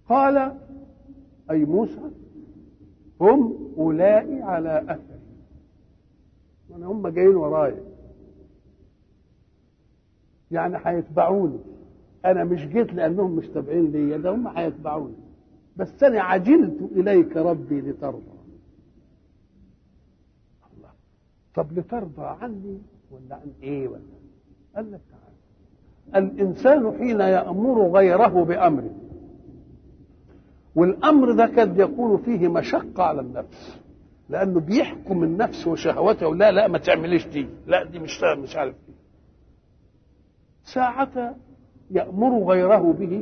قال أي موسى هم أولئك على أثري يعني هم جايين ورايا يعني هيتبعوني أنا مش جيت لأنهم مش تابعين ليا ده هم هيتبعوني بس أنا عجلت إليك ربي لترضى الله طب لترضى عني ولا عن إيه ولا قال لك تعالى الإنسان حين يأمر غيره بأمره والامر ده قد يكون فيه مشقه على النفس لانه بيحكم النفس وشهوته لا لا ما تعمليش دي لا دي مش مش عارف دي ساعة يأمر غيره به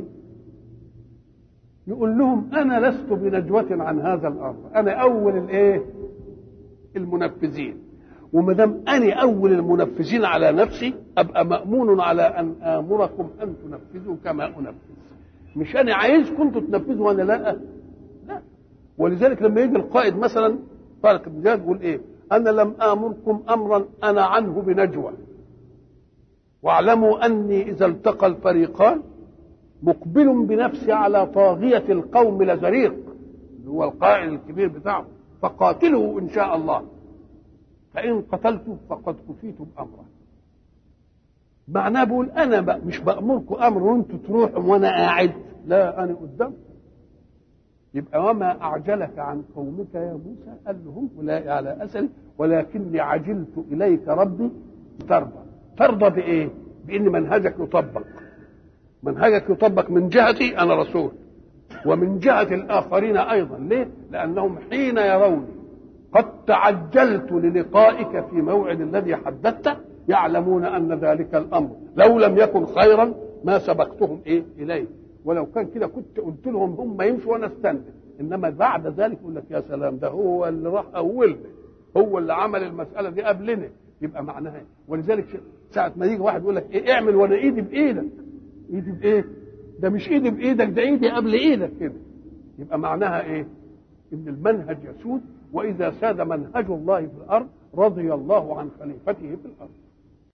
يقول لهم أنا لست بنجوة عن هذا الأمر أنا أول الإيه المنفذين وما دام أنا أول المنفذين على نفسي أبقى مأمون على أن آمركم أن تنفذوا كما أنفذ مش انا عايزكم انتوا تنفذوا وانا لا لا ولذلك لما يجي القائد مثلا طارق بن زياد يقول ايه انا لم امركم امرا انا عنه بنجوى واعلموا اني اذا التقى الفريقان مقبل بنفسي على طاغية القوم لزريق اللي هو القائد الكبير بتاعه فقاتله إن شاء الله فإن قتلته فقد كفيت بأمره معناه بقول انا بقى مش بامركم امر وانتوا تروحوا وانا قاعد لا انا قدام يبقى وما اعجلك عن قومك يا موسى قال لهم اولئك على اثري ولكني عجلت اليك ربي ترضى ترضى بايه؟ بان منهجك يطبق منهجك يطبق من جهتي انا رسول ومن جهه الاخرين ايضا ليه؟ لانهم حين يروني قد تعجلت للقائك في موعد الذي حددته يعلمون ان ذلك الامر لو لم يكن خيرا ما سبقتهم ايه اليه ولو كان كده كنت قلت لهم هم يمشوا وانا استنى انما بعد ذلك يقول لك يا سلام ده هو اللي راح اولنا هو اللي عمل المساله دي قبلنا يبقى معناها إيه؟ ولذلك ساعه ما يجي واحد يقول لك إيه اعمل وانا ايدي بايدك ايدي بايه ده مش ايدي بايدك ده ايدي قبل ايدك كده يبقى معناها ايه ان المنهج يسود واذا ساد منهج الله في الارض رضي الله عن خليفته في الارض